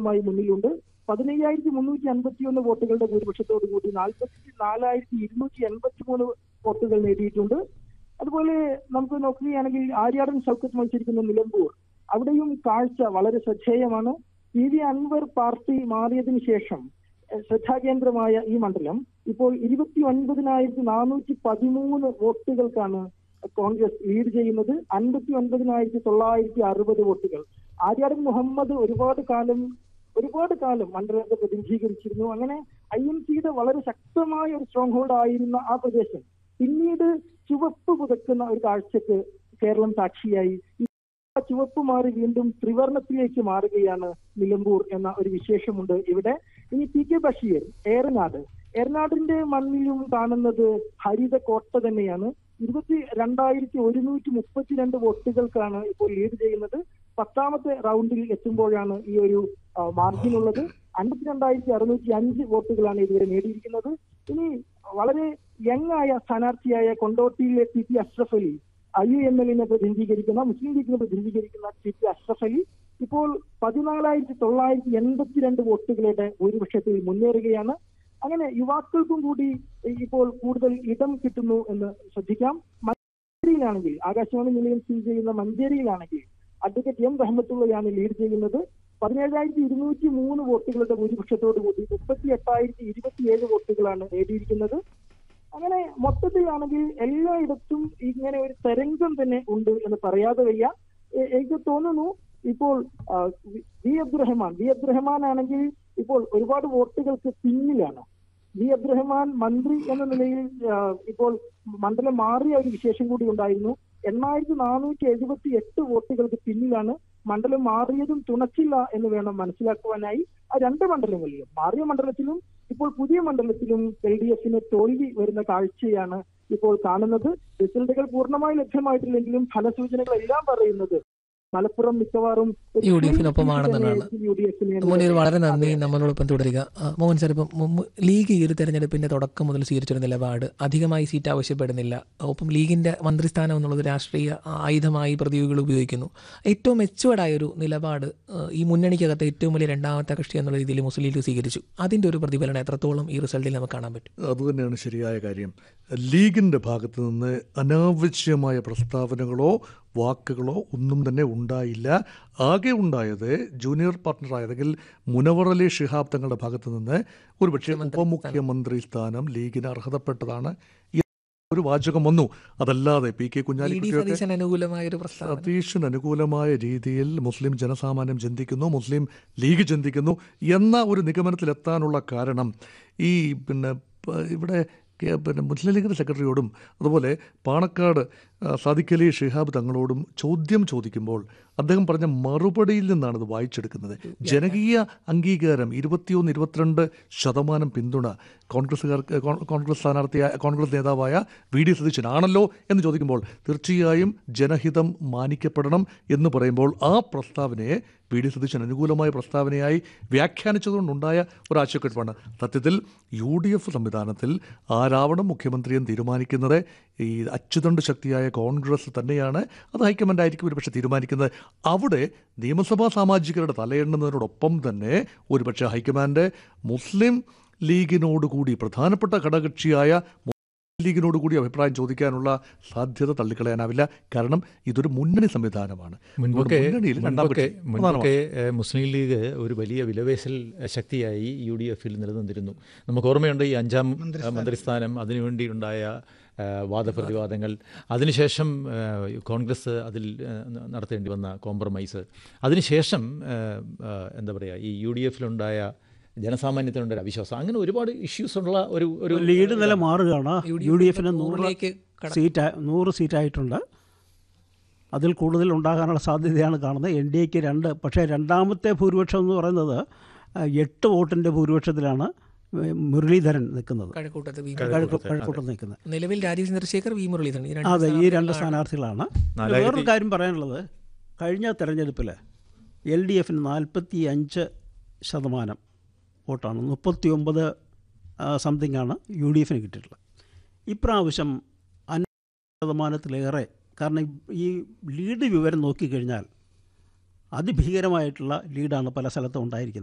വോട്ടുകളുമായി മുന്നിലുണ്ട് പതിനയ്യായിരത്തി മുന്നൂറ്റി അൻപത്തി ഒന്ന് വോട്ടുകളുടെ ഭൂരിപക്ഷത്തോടു കൂടി നാൽപ്പത്തി നാലായിരത്തി ഇരുന്നൂറ്റി എൺപത്തി മൂന്ന് വോട്ടുകൾ നേടിയിട്ടുണ്ട് അതുപോലെ നമുക്ക് നോക്കുകയാണെങ്കിൽ ആര്യാടൻ ഷൗക്കത്ത് മത്സരിക്കുന്ന നിലമ്പൂർ അവിടെയും കാഴ്ച വളരെ ശ്രദ്ധേയമാണ് പി വി അൻവർ പാർട്ടി മാറിയതിനു ശേഷം എഹ്, ശ്രദ്ധാകേന്ദ്രമായ ഈ മണ്ഡലം ഇപ്പോൾ ഇരുപത്തി ഒൻപതിനായിരത്തി നാനൂറ്റി പതിമൂന്ന് വോട്ടുകൾക്കാണ് കോൺഗ്രസ് ലീഡ് ചെയ്യുന്നത് അൻപത്തി ഒൻപതിനായിരത്തി തൊള്ളായിരത്തി അറുപത് വോട്ടുകൾ ആര്യാടൻ മുഹമ്മദ് ഒരുപാട് കാലം ഒരുപാട് കാലം മണ്ഡലത്തെ പ്രതിനിധീകരിച്ചിരുന്നു അങ്ങനെ ഐ എം സിയുടെ വളരെ ശക്തമായ ഒരു സ്ട്രോങ് ഹോൾഡ് ആയിരുന്ന ആ പ്രദേശം പിന്നീട് ചുവപ്പ് പുതക്കുന്ന ഒരു കാഴ്ചക്ക് കേരളം സാക്ഷിയായി ആ ചുവപ്പ് മാറി വീണ്ടും ത്രിവർണത്തിലേക്ക് മാറുകയാണ് നിലമ്പൂർ എന്ന ഒരു വിശേഷമുണ്ട് ഇവിടെ ഇനി പി കെ ബഷീർ ഏറനാട് ഏറനാടിന്റെ മണ്ണിലും കാണുന്നത് ഹരിത കോട്ട തന്നെയാണ് ഇരുപത്തി രണ്ടായിരത്തി ഒരുന്നൂറ്റി മുപ്പത്തിരണ്ട് വോട്ടുകൾക്കാണ് ഇപ്പോൾ ലീഡ് ചെയ്യുന്നത് പത്താമത്തെ റൗണ്ടിൽ എത്തുമ്പോഴാണ് ഈ ഒരു മാർജിൻ ഉള്ളത് അൻപത്തിരണ്ടായിരത്തി അറുന്നൂറ്റി അഞ്ച് വോട്ടുകളാണ് ഇതുവരെ നേടിയിരിക്കുന്നത് ഇനി വളരെ യങ് ആയ സ്ഥാനാർത്ഥിയായ കൊണ്ടോട്ടിയിലെ P P Ashraf Ali I U M എല്ലിനെ പ്രതിനിധീകരിക്കുന്ന മുസ്ലിം ലീഗിനെ പ്രതിനിധീകരിക്കുന്ന പി പി അഷ്റഫ് അലി ഇപ്പോൾ പതിനാലായിരത്തി തൊള്ളായിരത്തി എൺപത്തിരണ്ട് വോട്ടുകളുടെ ഭൂരിപക്ഷത്തിൽ മുന്നേറുകയാണ് അങ്ങനെ യുവാക്കൾക്കും കൂടി ഇപ്പോൾ കൂടുതൽ ഇടം കിട്ടുന്നു എന്ന് ശ്രദ്ധിക്കാം മഞ്ചേരിയിലാണെങ്കിൽ ആകാശവാണി നിലയം സ്ഥിതി ചെയ്യുന്ന മഞ്ചേരിയിലാണെങ്കിൽ അഡ്വക്കേറ്റ് എം റഹ്മത്തുള്ളയാണ് ലീഡ് ചെയ്യുന്നത് പതിനേഴായിരത്തി ഇരുന്നൂറ്റി മൂന്ന് വോട്ടുകളുടെ ഭൂരിപക്ഷത്തോടു കൂടി മുപ്പത്തി എട്ടായിരത്തി ഇരുപത്തിയേഴ് വോട്ടുകളാണ് നേടിയിരിക്കുന്നത് അങ്ങനെ മൊത്തത്തിലാണെങ്കിൽ എല്ലായിടത്തും ഇങ്ങനെ ഒരു തരംഗം തന്നെ ഉണ്ട് എന്ന് പറയാതെ വയ്യ എ- എനിക്ക് തോന്നുന്നു ഇപ്പോൾ ആ, വി- വി അബ്ദുറഹ്മാൻ വി അബ്ദുറഹ്മാൻ ആണെങ്കിൽ ഇപ്പോൾ ഒരുപാട് വോട്ടുകൾക്ക് പിന്നിലാണ് വി അബ്ദുറഹ്മാൻ മന്ത്രി എന്ന നിലയിൽ ആ, ഇപ്പോൾ മണ്ഡലം മാറിയ ഒരു വിശേഷം കൂടി ഉണ്ടായിരുന്നു എണ്ണായിരത്തി നാനൂറ്റി എഴുപത്തി എട്ട് വോട്ടുകൾക്ക് പിന്നിലാണ് മണ്ഡലം മാറിയതും തുണച്ചില്ല എന്ന് വേണം മനസ്സിലാക്കുവാനായി ആ രണ്ട് മണ്ഡലങ്ങളിലും മാറിയ മണ്ഡലത്തിലും ഇപ്പോൾ പുതിയ മണ്ഡലത്തിലും എൽ ഡി എഫിന് തോൽവി വരുന്ന കാഴ്ചയാണ് ഇപ്പോൾ കാണുന്നത് റിസൾട്ടുകൾ പൂർണ്ണമായി ലഭ്യമായിട്ടില്ലെങ്കിലും ഫലസൂചനകൾ എല്ലാം പറയുന്നത് മലപ്പുറം മിക്കവാറും ഒരു യു ഡി എഫിനൊപ്പമാണെന്നാണ്. യു ഡി എഫിന് മോനീർ വളരെ നന്ദി നമ്മളോടൊപ്പം തുടരുക ആ, മോഹൻ സാർ ഇപ്പം മുമ്പ് ലീഗ് ഈ ഒരു തെരഞ്ഞെടുപ്പിന്റെ തുടക്കം മുതൽ സ്വീകരിച്ചൊരു നിലപാട് അധികമായി സീറ്റ് ആവശ്യപ്പെടുന്നില്ല ഒപ്പം ലീഗിന്റെ മന്ത്രിസ്ഥാനം എന്നുള്ളത് രാഷ്ട്രീയ ആയുധമായി പ്രതിയോഗികൾ ഉപയോഗിക്കുന്നു ഏറ്റവും മെച്ചുവേർഡായ ഒരു നിലപാട് ആ, ഈ മുന്നണിക്കകത്ത് ഏറ്റവും വലിയ രണ്ടാമത്തെ കക്ഷി എന്നുള്ള രീതിയിൽ മുസ്ലിം ലീഗ് സ്വീകരിച്ചു അതിന്റെ ഒരു പ്രതിഫലനം എത്രത്തോളം ഈ റിസൾട്ടിൽ നമുക്ക് കാണാൻ പറ്റും അതുതന്നെയാണ് ശരിയായ കാര്യം ലീഗിൻ്റെ ഭാഗത്ത് നിന്ന് അനാവശ്യമായ പ്രസ്താവനകളോ വാക്കുകളോ ഒന്നും തന്നെ ഉണ്ടായില്ല ആകെ ഉണ്ടായത് ജൂനിയർ പാർട്ണറായ അല്ലെങ്കിൽ മുനവർ അലി ഷിഹാബ് തങ്ങളുടെ ഭാഗത്ത് നിന്ന് ഒരുപക്ഷെ ഉപമുഖ്യമന്ത്രി സ്ഥാനം ലീഗിന് അർഹതപ്പെട്ടതാണ് എന്ന ഒരു വാചകം വന്നു അതല്ലാതെ പി കെ ഇ ഡി കുഞ്ഞാലിക്കുട്ടിയൊക്കെ സതീശൻ അനുകൂലമായ ഒരു പ്രസ്താവന സതീഷിന് അനുകൂലമായ രീതിയിൽ മുസ്ലിം ജനസാമാന്യം ചിന്തിക്കുന്നു മുസ്ലിം ലീഗ് ചിന്തിക്കുന്നു എന്ന ഒരു നിഗമനത്തിലെത്താനുള്ള കാരണം ഈ പിന്നെ പ- ഇവിടെ കെ- പിന്നെ മുസ്ലിം ലീഗിൻ്റെ സെക്രട്ടറിയോടും അതുപോലെ പാണക്കാട് ആ, സാദിഖ് അലി ഷിഹാബ് തങ്ങളോടും ചോദ്യം ചോദിക്കുമ്പോൾ അദ്ദേഹം പറഞ്ഞ മറുപടിയിൽ നിന്നാണ് ഇത് വായിച്ചെടുക്കുന്നത് ജനകീയ അംഗീകാരം ഇരുപത്തിയൊന്ന് ഇരുപത്തിരണ്ട് ശതമാനം പിന്തുണ കോൺഗ്രസ്സുകാർക്ക് കോ- കോൺഗ്രസ് സ്ഥാനാർത്ഥിയായ കോൺഗ്രസ് നേതാവായ വി ഡി സതീശനാണല്ലോ എന്ന് ചോദിക്കുമ്പോൾ തീർച്ചയായും ജനഹിതം മാനിക്കപ്പെടണം എന്ന് പറയുമ്പോൾ ആ പ്രസ്താവനയെ വി ഡി സതീശൻ അനുകൂലമായ പ്രസ്താവനയായി വ്യാഖ്യാനിച്ചതുകൊണ്ടുണ്ടായ ഒരു ആശയക്കുഴപ്പാണ് സത്യത്തിൽ യു ഡി എഫ് സംവിധാനത്തിൽ ആരാവണം മുഖ്യമന്ത്രിയെന്ന് തീരുമാനിക്കുന്നത് ഈ അച്ചുതണ്ട് ശക്തിയായ കോൺഗ്രസ് തന്നെയാണ് അത് ഹൈക്കമാൻഡ് ആയിരിക്കും ഒരുപക്ഷെ തീരുമാനിക്കുന്നത് അവിടെ നിയമസഭാ സാമാജികരുടെ തലയെണ്ണുന്നതിനോടൊപ്പം തന്നെ ഒരുപക്ഷെ ഹൈക്കമാൻഡ് മുസ്ലിം ലീഗിനോടുകൂടി പ്രധാനപ്പെട്ട ഘടകകക്ഷിയായ മുസ്ലിം ലീഗിനോട് കൂടി അഭിപ്രായം ചോദിക്കാനുള്ള സാധ്യത തള്ളിക്കളയാനാവില്ല കാരണം ഇതൊരു മുന്നണി സംവിധാനമാണ് മുൻപൊക്കെ മുന്നണിയിൽ രണ്ടാം മുൻപൊക്കെ കക്ഷി പ്രധാനമാണ്. മുൻപൊക്കെ ഏഹ്, മുസ്ലിം ലീഗ് ഒരു വലിയ വിലപേശൽ ശക്തിയായി യു ഡി എഫിൽ നിലനിന്നിരുന്നു നമുക്ക് ഓർമ്മയുണ്ട് ഈ അഞ്ചാം ഏഹ്, മന്ത്രിസ്ഥാനം അതിനുവേണ്ടിയുണ്ടായ ഏഹ്, വാദപ്രതിവാദങ്ങൾ അതിനുശേഷം ഏഹ്, കോൺഗ്രസ് അതിൽ ഏഹ്, നടത്തേണ്ടി വന്ന കോംപ്രമൈസ് അതിനുശേഷം ഏഹ്, ഏഹ്, എന്താ പറയുക ഈ യു ഡി എഫിലുണ്ടായ ജനസാമാന്യത്തിനുണ്ടായ അവിശ്വാസം അങ്ങനെ ഒരുപാട് ഇഷ്യൂസ് ഉള്ള ഒരു ഒരു ലീഡ് നില മാറുകയാണ് യു ഡി എഫിന് നൂറ് നൂറിലേക്ക് കട- സീറ്റ് നൂറ് സീറ്റായിട്ടുണ്ട് അതിൽ കൂടുതൽ ഉണ്ടാകാനുള്ള സാധ്യതയാണ് കാണുന്നത് എൻ ഡി എക്ക് രണ്ട് പക്ഷേ രണ്ടാമത്തെ ഭൂരിപക്ഷം എന്ന് പറയുന്നത് ആ, എട്ട് വോട്ടിൻ്റെ ഭൂരിപക്ഷത്തിലാണ് മുരളീധരൻ നിൽക്കുന്നത് കഴക്കൂട്ടത്ത് വി കഴക്കൂട്ടം കഴക്കൂട്ടം നിൽക്കുന്നത് നിലവിൽ രാജീവ് ചന്ദ്രശേഖർ വി മുരളീധരൻ ഈ രണ്ട് അതെ ഈ രണ്ട് സ്ഥാനാർത്ഥികളാണ്. സ്ഥാനാർത്ഥികളാണ് നാലായിരത്തി- വേറൊരു കാര്യം പറയാനുള്ളത് കഴിഞ്ഞ തെരഞ്ഞെടുപ്പിൽ എൽ ഡി എഫിന് നാൽപ്പത്തി അഞ്ച് ശതമാനം വോട്ടാണ് മുപ്പത്തി ഒമ്പത് സംതിങ് ആണ് യു ഡി എഫിന് കിട്ടിയിട്ടുള്ളത് ഇപ്രാവശ്യം അൻപത് ശതമാനത്തിലേറെ കാരണം ഈ ലീഡ് വിവരം നോക്കിക്കഴിഞ്ഞാൽ അതിഭീകരമായിട്ടുള്ള ലീഡാണ് പല സ്ഥലത്തും ഉണ്ടായിരിക്കുന്നത്